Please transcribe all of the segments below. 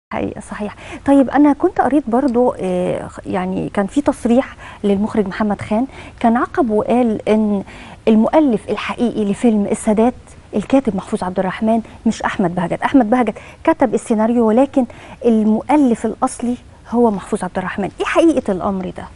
حقيقة صحيح طيب أنا كنت قريت برضو آه، يعني كان في تصريح للمخرج محمد خان كان عقب وقال إن المؤلف الحقيقي لفيلم السادات الكاتب محفوظ عبد الرحمن مش أحمد بهجت أحمد بهجت كتب السيناريو ولكن المؤلف الأصلي هو محفوظ عبد الرحمن إيه حقيقة الأمر ده؟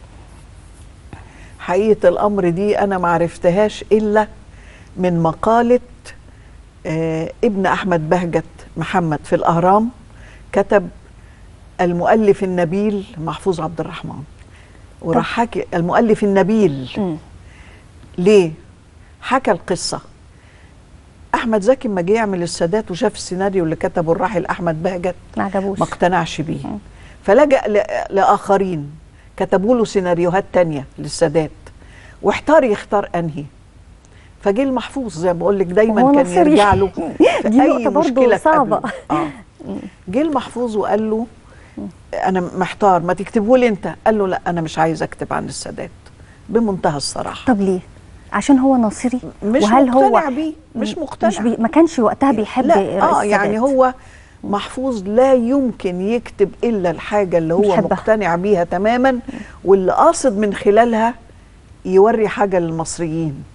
حقيقة الأمر دي أنا ما عرفتهاش إلا من مقالة آه، ابن أحمد بهجت محمد في الأهرام كتب المؤلف النبيل محفوظ عبد الرحمن وراح حكي المؤلف النبيل مم. ليه؟ حكى القصة أحمد زكي لما جه يعمل السادات وشاف السيناريو اللي كتبه الراحل أحمد بهجت ما عجبوش ما اقتنعش بيه مم. فلجأ ل- لآخرين كتبوا له سيناريوهات تانية للسادات واحتار يختار أنهي فجه المحفوظ زي ما بقول لك هو دايما كان نصيري. يرجع له في دي أي نقطة برضو مشكلة صعبة. تقابله. اه جه المحفوظ وقال له أنا محتار ما تكتبه لي أنت قال له لا أنا مش عايز أكتب عن السادات بمنتهى الصراحة طب ليه؟ عشان هو ناصري مش وهل هو مقتنع بيه مش مقتنع مش بي ما كانش وقتها بيحب لا رئيس اه يعني السادات. هو محفوظ لا يمكن يكتب الا الحاجه اللي هو بيحبها. مقتنع بيها تماما واللي قاصد من خلالها يوري حاجه للمصريين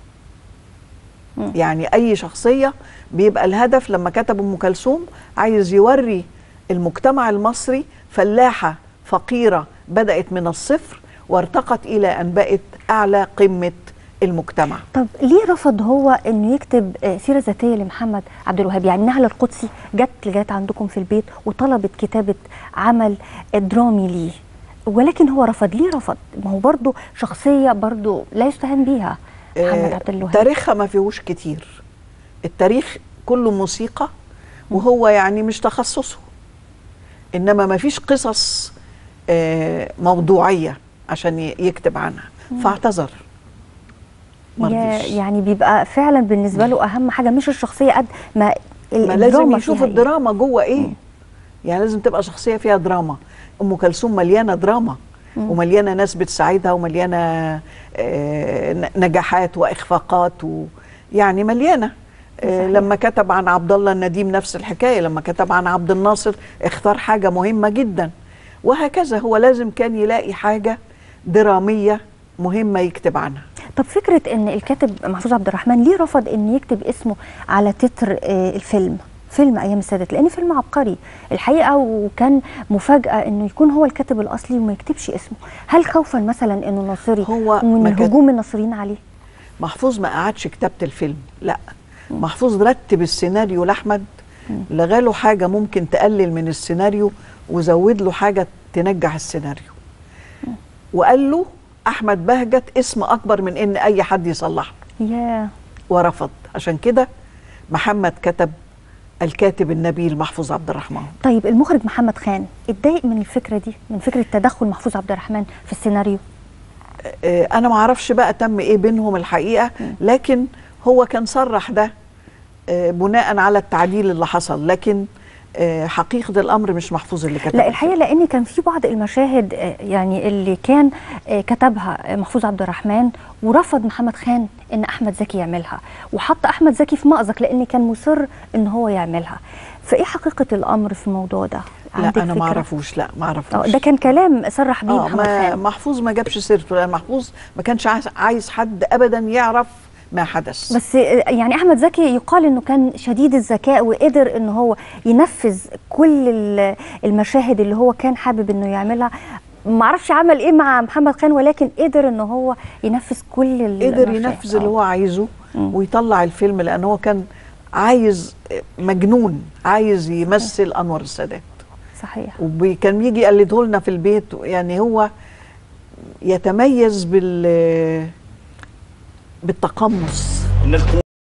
مم. يعني اي شخصيه بيبقى الهدف لما كتب ام كلثوم عايز يوري المجتمع المصري فلاحه فقيره بدات من الصفر وارتقت الى ان بقت اعلى قمه المجتمع طب ليه رفض هو انه يكتب آه، سيره ذاتيه لمحمد عبد الوهاب يعني نهله القدسي جت لغايه عندكم في البيت وطلبت كتابه عمل درامي ليه ولكن هو رفض ليه رفض ما هو برضه شخصيه برضه لا يستهان بيها محمد آه، عبد الوهاب تاريخها ما فيهوش كتير التاريخ كله موسيقى وهو يعني مش تخصصه انما ما فيش قصص آه، موضوعيه عشان ي- يكتب عنها فاعتذر يا- مرضيش. يعني بيبقى فعلا بالنسبه له اهم حاجه مش الشخصيه قد ما ال- ما لازم الدراما يشوف فيها إيه. الدراما جوه ايه يعني لازم تبقى شخصيه فيها دراما ام كلثوم مليانه دراما ومليانه ناس بتساعدها ومليانه آه، ن- نجاحات واخفاقات و يعني مليانه آه، صحيح. لما كتب عن عبد الله النديم نفس الحكايه لما كتب عن عبد الناصر اختار حاجه مهمه جدا وهكذا هو لازم كان يلاقي حاجه دراميه مهمه يكتب عنها طب فكره ان الكاتب محفوظ عبد الرحمن ليه رفض ان يكتب اسمه على تتر آه، الفيلم فيلم ايام السادات لان فيلم عبقري الحقيقه وكان مفاجاه انه يكون هو الكاتب الاصلي وما يكتبش اسمه هل خوفا مثلا انه ناصري هو من ما كان- هجوم الناصريين عليه محفوظ ما قعدش كتابة الفيلم لا محفوظ رتب السيناريو لأحمد لغاله حاجة ممكن تقلل من السيناريو وزود له حاجة تنجح السيناريو وقال له أحمد بهجت اسم أكبر من إن أي حد يصلحه يا ورفض عشان كده محمد كتب الكاتب النبيل محفوظ عبد الرحمن طيب المخرج محمد خان اتضايق من الفكره دي من فكره تدخل محفوظ عبد الرحمن في السيناريو آه، انا ما اعرفش بقى تم ايه بينهم الحقيقه لكن هو كان صرح ده آه، بناء على التعديل اللي حصل لكن آه، حقيقه الامر مش محفوظ اللي كتب لا الحقيقه لان كان في بعض المشاهد آه، يعني اللي كان آه، كتبها آه، محفوظ عبد الرحمن ورفض محمد خان ان احمد زكي يعملها وحط احمد زكي في مأزق لان كان مصر ان هو يعملها فايه حقيقه الامر في الموضوع ده لا عندك انا ما فكرة؟ اعرفوش لا ما آه، اعرفوش ده كان كلام صرح بيه اه محمد ما خان محفوظ ما جابش سيرته لان محفوظ ما كانش عايز- عايز حد ابدا يعرف ما حدث بس آه، يعني احمد زكي يقال انه كان شديد الذكاء وقدر ان هو ينفذ كل ال- المشاهد اللي هو كان حابب انه يعملها ما اعرفش عمل ايه مع محمد خان ولكن قدر ان هو ينفذ كل قدر المشاهد. ينفذ اللي آه. هو عايزه مم. ويطلع الفيلم لان هو كان عايز مجنون عايز يمثل انور السادات صحيح وكان بيجي يقلده لنا في البيت يعني هو يتميز بال بالتقمص الناس